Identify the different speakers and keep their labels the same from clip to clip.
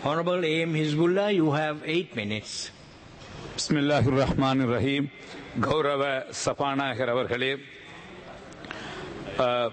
Speaker 1: Honorable A.M. Hizbullah, you have eight minutes.
Speaker 2: பிஸ்மில்லாஹிர் ரஹ்மான் ரஹீம் கௌரவ சபாநாயகர் அவர்களே அஹ்,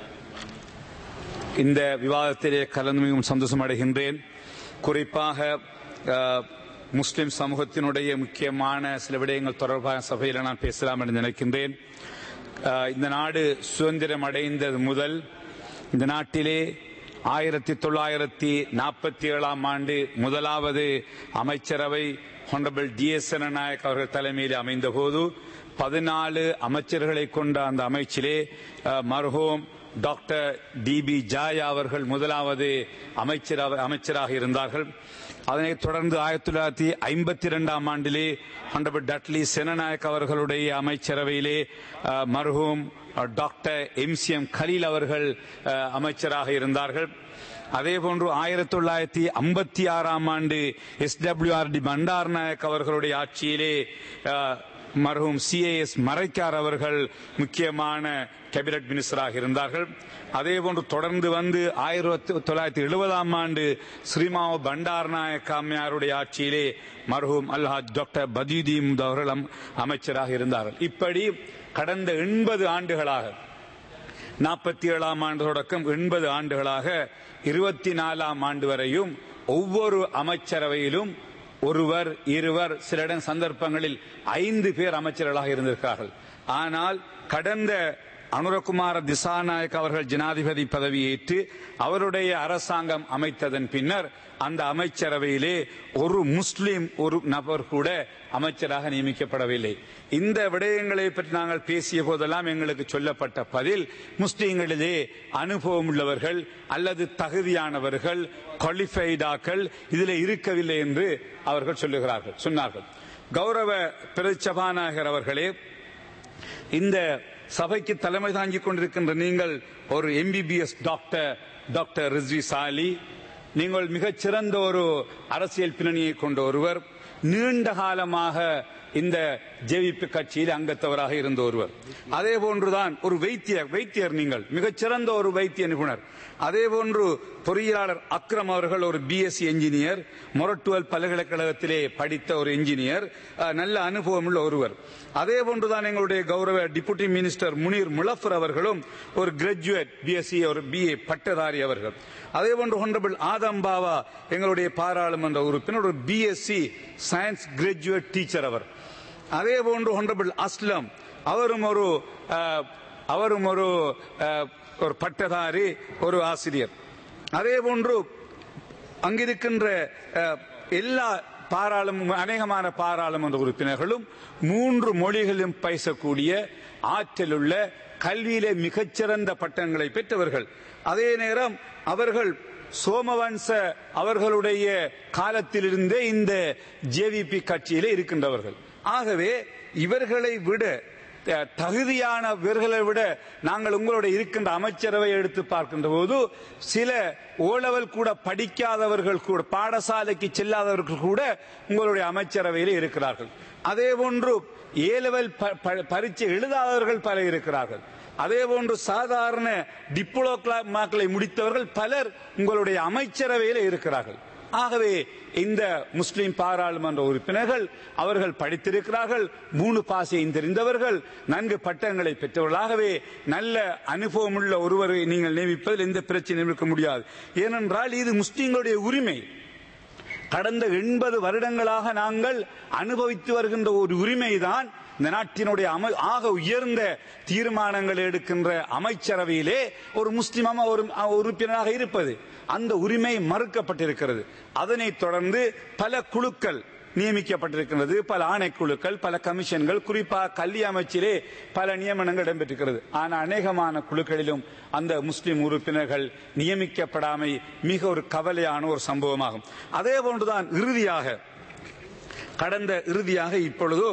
Speaker 2: இந்த விவாதத்திலே கலந்து மிகவும் சந்தோஷம் அடைகின்றேன் குறிப்பாக அஹ், முஸ்லிம் சமூகத்தினுடைய முக்கியமான சில விடயங்கள் தொடர்பாக சபையில் நான் பேசலாம் என்று நினைக்கின்றேன் அஹ், இந்த நாடு சுதந்திரம் அடைந்தது முதல் இந்த நாட்டிலே ஆயிரத்தி தொள்ளாயிரத்தி நாற்பத்தி ஏழாம் ஆண்டு முதலாவது அமைச்சரவை ஹொனரபிள் டி எஸ் நாயக் அவர்கள் தலைமையில் அமைந்தபோது பதினாலு அமைச்சர்களை கொண்ட அந்த அமைச்சிலே அஹ், மர்ஹூம் டாக்டர் டி பி ஜாயா அவர்கள் முதலாவது அமைச்சராக அமைச்சராக இருந்தார்கள் அதனைத் தொடர்ந்து ஆயிரத்தி தொள்ளாயிரத்தி ஐம்பத்தி இரண்டாம் ஆண்டிலே ஹொனரபிள் டட்லி செனநாயக் அவர்களுடைய அமைச்சரவையிலே அஹ், மர்ஹூம் அஹ், doctor M C M Khaleel அவர்கள் அஹ், அமைச்சராக இருந்தார்கள் அதே போன்று ஆயிரத்தி தொள்ளாயிரத்தி ஐம்பத்தி ஆறாம் ஆண்டு S W R D Bandaranaike அவர்களுடைய ஆட்சியிலே அஹ், மர்ஹூம் சிஏஎஸ் மரைக்கார் அவர்கள் முக்கியமான கேபினட் மினிஸ்டராக இருந்தார்கள் அதே போன்று தொடர்ந்து வந்து ஆயிரத்தி தொள்ளாயிரத்தி எழுபதாம் ஆண்டு ஸ்ரீமாவோ பண்டார் நாயக் அம்மையாருடைய ஆட்சியிலே மர்ஹூம் அல்ஹாஜ் டாக்டர் பதியுதீன் அவர்கள் அம்- அமைச்சராக இருந்தார்கள் இப்படி கடந்த எண்பது ஆண்டுகளாக நாற்பத்தி ஏழாம் ஆண்டு தொடக்கம் எண்பது ஆண்டுகளாக இருபத்தி நாலாம் ஆண்டு வரையும் ஒவ்வொரு அமைச்சரவையிலும் ஒருவர் இருவர் சில இடம் சந்தர்ப்பங்களில் ஐந்து பேர் அமைச்சர்களாக இருந்திருக்கிறார்கள் ஆனால் கடந்த அனுரகுமார திசாநாயக் அவர்கள் ஜனாதிபதி பதவியேற்று அவருடைய அரசாங்கம் அமைத்ததன் பின்னர் அந்த அமைச்சரவையிலே ஒரு முஸ்லிம் ஒரு நபர் கூட அமைச்சராக நியமிக்கப்படவில்லை இந்த விடயங்களை பற்றி நாங்கள் பேசிய போதெல்லாம் எங்களுக்கு சொல்லப்பட்ட பதில் முஸ்லிம்களிலே அனுபவம் உள்ளவர்கள் அல்லது தகுதியானவர்கள் குவாலிஃபைடாக்கள் இதில் இருக்கவில்லை என்று அவர்கள் சொல்லுகிறார்கள் சொன்னார்கள் கௌரவ பிரதிச்சபாநாயகர் அவர்களே இந்த சபைக்கு தலைமை தாங்கிக் கொண்டிருக்கின்ற நீங்கள் ஒரு MBBS doctor doctor Rizvi Sali நீங்கள் மிகச் சிறந்த ஒரு அரசியல் பின்னணியை கொண்ட ஒருவர் நீண்ட காலமாக இந்த ஜேவிபி கட்சியில் அங்கத்தவராக இருந்த ஒருவர் அதே போன்றுதான் ஒரு வைத்தியர் வைத்தியர் நீங்கள் மிகச்சிறந்த ஒரு வைத்திய நிபுணர் அதே போன்று பொறியியலாளர் அக்ரம் அவர்கள் ஒரு பிஎஸ்சி என்ஜினியர் மொரட்டுவல் பல்கலைக்கழகத்திலே படித்த ஒரு என்ஜினியர் அஹ், நல்ல அனுபவம் உள்ள ஒருவர் அதே போன்றுதான் எங்களுடைய கௌரவ டிப்யூட்டி மினிஸ்டர் முனீர் முலஃபர் அவர்களும் ஒரு கிராஜுவேட் பிஎஸ்சி ஒரு பிஏ பட்டதாரி அவர்கள் அதே போன்று ஹொனரபிள் ஆதம் பாவா எங்களுடைய பாராளுமன்ற உறுப்பினர் ஒரு பிஎஸ்சி சயின்ஸ் கிராஜுவேட் டீச்சர் அவர் அதே போன்று ஹொனரபிள் அஸ்லம் அவரும் ஒரு அஹ், அவரும் ஒரு அஹ், ஒரு பட்டதாரி ஒரு ஆசிரியர் அதே போன்று அங்கிருக்கின்ற அஹ், எல்லா பாராளுமன்ற அநேகமான பாராளுமன்ற உறுப்பினர்களும் மூன்று மொழிகளிலும் பேசக்கூடிய ஆற்றலுள்ள கல்வியிலே மிகச்சிறந்த பட்டங்களை பெற்றவர்கள் அதே நேரம் அவர்கள் சோமவன்ச அவர்களுடைய காலத்திலிருந்தே இந்த ஜேவிபி கட்சியிலே இருக்கின்றவர்கள் ஆகவே இவர்களை விட த- தகுதியானவர்களை விட நாங்கள் உங்களுடைய இருக்கின்ற அமைச்சரவை எடுத்து பார்க்கின்ற போது சில ஓலவல் கூட படிக்காதவர்கள் கூட பாடசாலைக்கு செல்லாதவர்கள் கூட உங்களுடைய அமைச்சரவையில் இருக்கிறார்கள் அதே போன்று ஏலவல் பரீட்சை எழுதாதவர்கள் பலர் இருக்கிறார்கள் அதே போன்று சாதாரண டிப்ளோமாக்களை முடித்தவர்கள் பலர் உங்களுடைய அமைச்சரவையில் இருக்கிறார்கள் ஆகவே இந்த முஸ்லிம் பாராளுமன்ற உறுப்பினர்கள் அவர்கள் படித்திருக்கிறார்கள் மூணு பாசையும் தெரிந்தவர்கள் நன்கு பட்டங்களை பெற்றவர்களாகவே நல்ல அனுபவமுள்ள ஒருவரை நீங்கள் நியமிப்பதில் எந்த பிரச்சனையும் இருக்க முடியாது ஏனென்றால் இது முஸ்லிம்களுடைய உரிமை கடந்த எண்பது வருடங்களாக நாங்கள் அனுபவித்து வருகின்ற ஒரு உரிமைதான் இந்த நாட்டினுடைய அம- ஆக உயர்ந்த தீர்மானங்கள் எடுக்கின்ற அமைச்சரவையிலே ஒரு முஸ்லிம் அம- ஒரு அ- உறுப்பினராக இருப்பது அந்த உரிமை மறுக்கப்பட்டிருக்கிறது அதனைத் தொடர்ந்து பல குழுக்கள் நியமிக்கப்பட்டிருக்கிறது பல ஆணைக்குழுக்கள் பல கமிஷன்கள் குறிப்பாக கல்வி அமைச்சிலே பல நியமனங்கள் இடம்பெற்றிருக்கிறது ஆனால் அநேகமான குழுக்களிலும் அந்த முஸ்லிம் உறுப்பினர்கள் நியமிக்கப்படாமை மிக ஒரு கவலையான ஒரு சம்பவமாகும் அதே போன்றுதான் இறுதியாக கடந்த இறுதியாக இப்பொழுது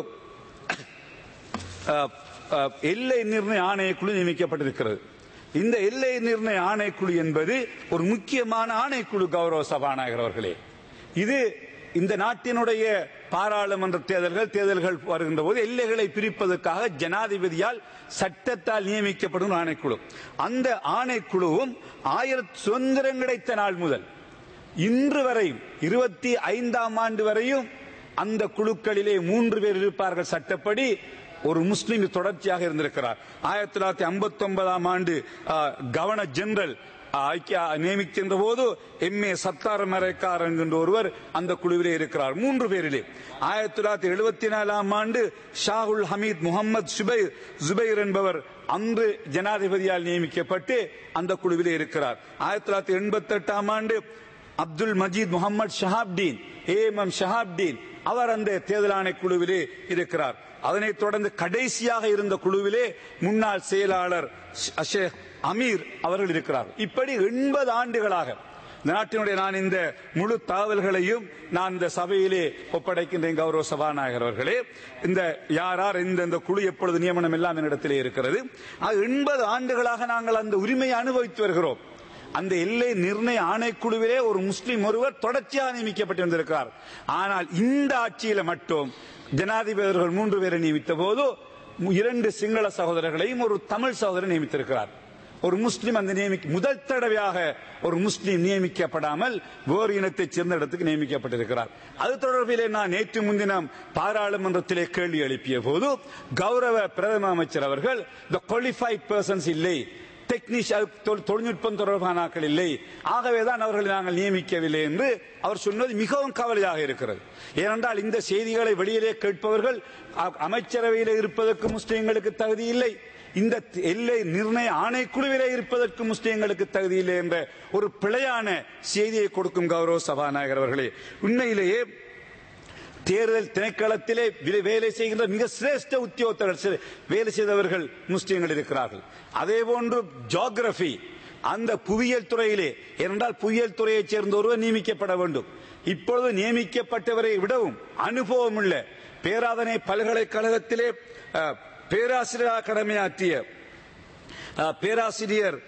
Speaker 2: அஹ், அஹ், எல்லை நிர்ணய ஆணையக்குழு நியமிக்கப்பட்டிருக்கிறது இந்த எல்லை நிர்ணய ஆணைக்குழு என்பது ஒரு முக்கியமான ஆணைக்குழு கௌரவ சபாநாயகர் அவர்களே இது இந்த நாட்டினுடைய பாராளுமன்ற தேர்தல்கள் தேர்தல்கள் வருகின்ற போது எல்லைகளை பிரிப்பதற்காக ஜனாதிபதியால் சட்டத்தால் நியமிக்கப்படும் ஆணைக்குழு அந்த ஆணைக்குழுவும் ஆயிரத்தி சுதந்திரம் கிடைத்த நாள் முதல் இன்று வரையும் இருபத்தி ஐந்தாம் ஆண்டு வரையும் அந்த குழுக்களிலே மூன்று பேர் இருப்பார்கள் சட்டப்படி ஒரு முஸ்லீம் தொடர்ச்சியாக இருந்திருக்கிறார் ஆயிரத்தி தொள்ளாயிரத்தி ஐம்பத்தி ஒன்பதாம் ஆண்டு கவர்னர் ஜெனரல் ஐக்கிய நியமிக்கின்ற போது எம் ஏ சத்தார் மரைக்கார் என்கின்ற ஒருவர் அந்த குழுவிலே இருக்கிறார் மூன்று பேரிலே ஆயிரத்தி தொள்ளாயிரத்தி எழுபத்தி நாலாம் ஆண்டு ஷாகுல் ஹமீத் முகமது சுபைர் ஜுபைர் என்பவர் அன்று ஜனாதிபதியால் நியமிக்கப்பட்டு அந்த குழுவிலே இருக்கிறார் ஆயிரத்தி தொள்ளாயிரத்தி எண்பத்தி எட்டாம் ஆண்டு அப்துல் மஜீத் முகமது ஷஹாப்டீன் ஏஎம் எம் ஷஹாப்டீன் அவர் அந்த தேர்தல் ஆணைக்குழுவிலே இருக்கிறார் அதனைத் தொடர்ந்து கடைசியாக இருந்த குழுவிலே முன்னாள் செயலாளர் ஷேக் அமீர் அவர்கள் இருக்கிறார் இப்படி எண்பது ஆண்டுகளாக இந்த நாட்டினுடைய நான் இந்த முழு தகவல்களையும் நான் இந்த சபையிலே ஒப்படைக்கின்றேன் கௌரவ சபாநாயகர் அவர்களே இந்த யார் யார் இந்த இந்த குழு எப்பொழுது நியமனம் எல்லாம் என்னிடத்திலே இருக்கிறது எண்பது ஆண்டுகளாக நாங்கள் அந்த உரிமையை அனுபவித்து வருகிறோம் அந்த எல்லை நிர்ணய ஆணைக்குழுவிலே ஒரு முஸ்லிம் ஒருவர் தொடர்ச்சியாக நியமிக்கப்பட்டிருந்திருக்கிறார் ஆனால் இந்த ஆட்சியில மட்டும் ஜனாதிபதி அவர்கள் மூன்று பேரை நியமித்த போது இரண்டு சிங்கள சகோதரர்களையும் ஒரு தமிழ் சகோதரர் நியமித்திருக்கிறார் ஒரு முஸ்லிம் அந்த நியமிக்க முதல் தடவையாக ஒரு முஸ்லிம் நியமிக்கப்படாமல் வேறு இனத்தைச் சேர்ந்த இடத்துக்கு நியமிக்கப்பட்டிருக்கிறார் அது தொடர்பிலே நான் நேற்று முன்தினம் பாராளுமன்றத்திலே கேள்வி எழுப்பிய போது கௌரவ பிரதம அமைச்சர் அவர்கள் த குவாலிஃபைட் பர்சன்ஸ் இல்லை டெக்னீஷியன் தொழில்நுட்பம் தொடர்பான ஆட்கள் இல்லை ஆகவேதான் அவர்களை நாங்கள் நியமிக்கவில்லை என்று அவர் சொன்னது மிகவும் கவலையாக இருக்கிறது ஏனென்றால் இந்த செய்திகளை வெளியிலே கேட்பவர்கள் அமைச்சரவையில் இருப்பதற்கு முஸ்லிம்களுக்கு தகுதி இல்லை இந்த எல்லை நிர்ணய ஆணைக்குழுவிலே இருப்பதற்கு முஸ்லிம்களுக்கு தகுதி இல்லை என்ற ஒரு பிழையான செய்தியை கொடுக்கும் கௌரவ சபாநாயகர் அவர்களே உண்மையிலேயே தேர்தல் திணைக்களத்திலே வேலை செய்கின்ற மிக சிரேஷ்ட உத்தியோகத்தர்கள் வேலை செய்தவர்கள் முஸ்லிம்கள் இருக்கிறார்கள் அதே போன்று ஜியோகிரபி அந்த புவியியல் துறையிலே ஏனென்றால் புவியியல் துறையைச் சேர்ந்த ஒருவர் நியமிக்கப்பட வேண்டும் இப்பொழுது நியமிக்கப்பட்டவரை விடவும் அனுபவம் உள்ள பேராதனை பல்கலைக்கழகத்திலே பேராசிரியராக கடமையாற்றிய பேராசிரியர்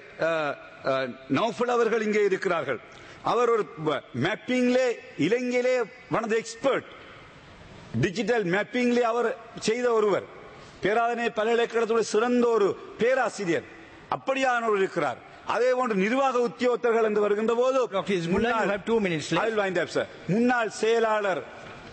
Speaker 2: நௌஃபல் அவர்கள் இங்கே இருக்கிறார்கள் அவர் ஒரு மேப்பிங்லே இலங்கையிலே ஒன் ஆஃப் எக்ஸ்பர்ட் டிஜிட்டல் மேப்பிங்லே அவர் செய்த ஒருவர் பேராதனை பல்கலைக்கழகத்துடைய சிறந்த ஒரு பேராசிரியர் அப்படியானவர் இருக்கிறார் அதே போன்று நிர்வாக உத்தியோகத்தர்கள் என்று வருகின்ற போது முன்னாள் செயலாளர்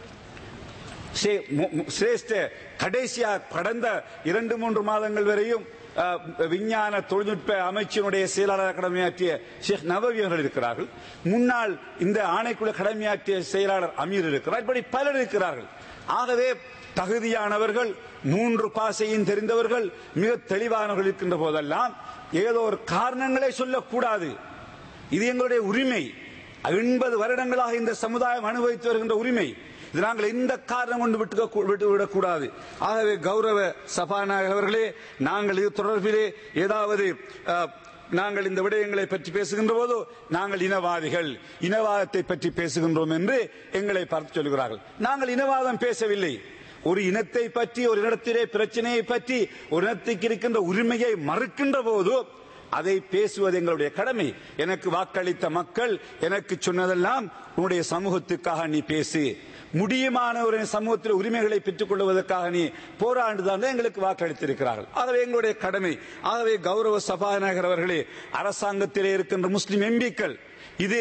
Speaker 2: சிரேஷ்ட கடைசியா கடந்த இரண்டு மூன்று மாதங்கள் வரையும் விஞ்ஞான தொழில்நுட்ப அமைச்சினுடைய செயலாளர் கடமையாற்றிய ஷேக் நவவி அவர்கள் இருக்கிறார்கள் முன்னாள் இந்த ஆணைக்குழு கடமையாற்றிய செயலாளர் அமீர் இருக்கிறார் இப்படி பலர் இருக்கிறார்கள் ஆகவே தகுதியானவர்கள் மூன்று பாசையும் தெரிந்தவர்கள் மிக தெளிவானவர்கள் இருக்கின்ற போதெல்லாம் ஏதோ ஒரு காரணங்களை சொல்லக்கூடாது இது எங்களுடைய உரிமை எண்பது வருடங்களாக இந்த சமுதாயம் அனுபவித்து வருகின்ற உரிமை இது நாங்கள் எந்த காரணம் கொண்டு விட்டு விட்டுவிடக்கூடாது ஆகவே கௌரவ சபாநாயகர் அவர்களே நாங்கள் இது தொடர்பிலே ஏதாவது நாங்கள் இந்த விடயங்களை பற்றி பேசுகின்ற போது நாங்கள் இனவாதிகள் இனவாதத்தை பற்றி பேசுகின்றோம் என்று எங்களை பார்த்து சொல்கிறார்கள் நாங்கள் இனவாதம் பேசவில்லை ஒரு இனத்தை பற்றி ஒரு இடத்திலே பிரச்சனையை பற்றி ஒரு இனத்துக்கு இருக்கின்ற உரிமையை மறுக்கின்ற போது அதை பேசுவது எங்களுடைய கடமை எனக்கு வாக்களித்த மக்கள் எனக்கு சொன்னதெல்லாம் உன்னுடைய சமூகத்துக்காக நீ பேசு முடியுமான ஒரு சமூகத்தில் உரிமைகளை பெற்றுக் கொள்வதற்காக நீ போராண்டுதான் எங்களுக்கு வாக்களித்திருக்கிறார்கள் ஆகவே எங்களுடைய கடமை ஆகவே கௌரவ சபாநாயகர் அவர்களே அரசாங்கத்திலே இருக்கின்ற முஸ்லிம் எம்பிக்கள் இது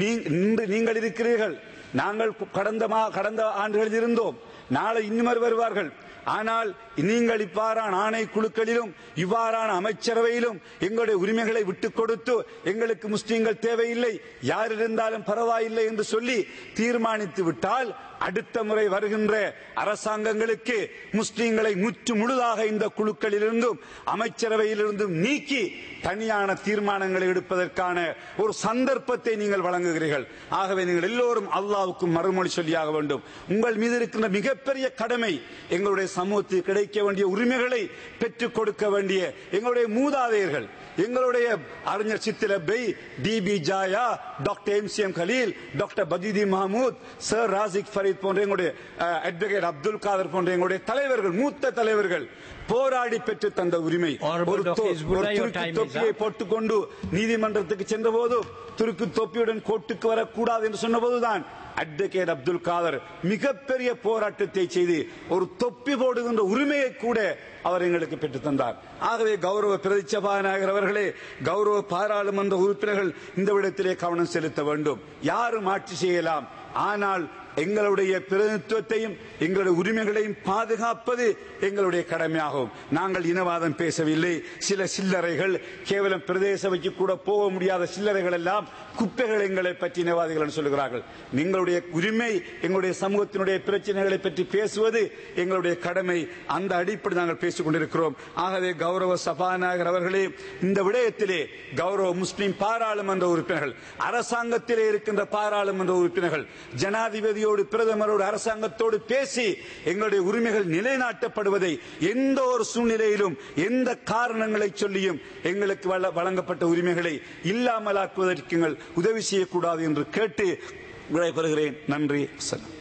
Speaker 2: நீங்கள் இருக்கிறீர்கள் நாங்கள் கடந்த கடந்த ஆண்டுகளில் இருந்தோம் நாளை இன்னுமர் வருவார்கள் ஆனால் நீங்கள் இவ்வாறான ஆணை குழுக்களிலும் இவ்வாறான அமைச்சரவையிலும் எங்களுடைய உரிமைகளை விட்டுக் கொடுத்து எங்களுக்கு முஸ்லீம்கள் தேவையில்லை யார் இருந்தாலும் பரவாயில்லை என்று சொல்லி தீர்மானித்து விட்டால் அடுத்த முறை வருகின்ற அரசாங்கங்களுக்கு முஸ்லீம்களை முற்று முழுதாக இந்த குழுக்களிலிருந்தும் அமைச்சரவையிலிருந்தும் நீக்கி தனியான தீர்மானங்களை எடுப்பதற்கான ஒரு சந்தர்ப்பத்தை நீங்கள் வழங்குகிறீர்கள் ஆகவே நீங்கள் எல்லோரும் அல்லாவுக்கும் மறுமொழி சொல்லியாக வேண்டும் உங்கள் மீது இருக்கின்ற மிகப்பெரிய கடமை எங்களுடைய சமூகத்தில் கிடைக்க வேண்டிய உரிமைகளை பெற்றுக் கொடுக்க வேண்டிய எங்களுடைய மூதாதையர்கள் எங்களுடைய அறிஞர் சித்திரபை T B Jayah doctor M C M Kaleel doctor பஜீதி மஹமூத் சர் ராசிக் ஃபரீத் போன்ற எங்களுடைய அட்வொகேட் அப்துல் காதர் போன்ற எங்களுடைய தலைவர்கள் மூத்த தலைவர்கள் போராடி பெற்று தந்த உரிமை ஒரு தொப்பியை போட்டுக்கொண்டு நீதிமன்றத்துக்கு சென்ற போது துருக்கு தொப்பியுடன் கோட்டுக்கு வரக்கூடாது என்று சொன்ன போதுதான்
Speaker 3: அட்வொகேட் அப்துல் காதர் மிகப்பெரிய போராட்டத்தை செய்து ஒரு தொப்பி போடுகின்ற உரிமையை கூட அவர் எங்களுக்கு பெற்றுத் தந்தார் ஆகவே கௌரவ பிரதி சபாநாயகர் அவர்களே கௌரவ பாராளுமன்ற உறுப்பினர்கள் இந்த விடத்திலே கவனம் செலுத்த வேண்டும் யாரும் ஆட்சி செய்யலாம் ஆனால் எங்களுடைய பிரதிநிதித்துவத்தையும் எங்களுடைய உரிமைகளையும் பாதுகாப்பது எங்களுடைய கடமையாகும் நாங்கள் இனவாதம் பேசவில்லை சில சில்லறைகள் கேவலம் பிரதேச சபைக்கு கூட போக முடியாத சில்லறைகள் எல்லாம் குப்பைகள் எங்களை பற்றி இனவாதிகள் என்று சொல்லுகிறார்கள் எங்களுடைய உரிமை எங்களுடைய சமூகத்தினுடைய பிரச்சனைகளை பற்றி பேசுவது எங்களுடைய கடமை அந்த அடிப்படை நாங்கள் பேசிக் கொண்டிருக்கிறோம் ஆகவே கௌரவ சபாநாயகர் அவர்களே இந்த விடயத்திலே கௌரவ முஸ்லிம் பாராளுமன்ற உறுப்பினர்கள் அரசாங்கத்திலே இருக்கின்ற பாராளுமன்ற உறுப்பினர்கள் ஜனாதிபதியோடு பிரதமரோடு அரசாங்கத்தோடு பேசி எங்களுடைய உரிமைகள் நிலைநாட்டப்படுவதை எந்த ஒரு சூழ்நிலையிலும் எந்த காரணங்களை சொல்லியும் எங்களுக்கு வழ- வழங்கப்பட்ட உரிமைகளை இல்லாமலாக்குவதற்கு நீங்கள் உதவி செய்யக்கூடாது என்று கேட்டு விடைபெறுகிறேன் நன்றி அஸ்ஸலாம்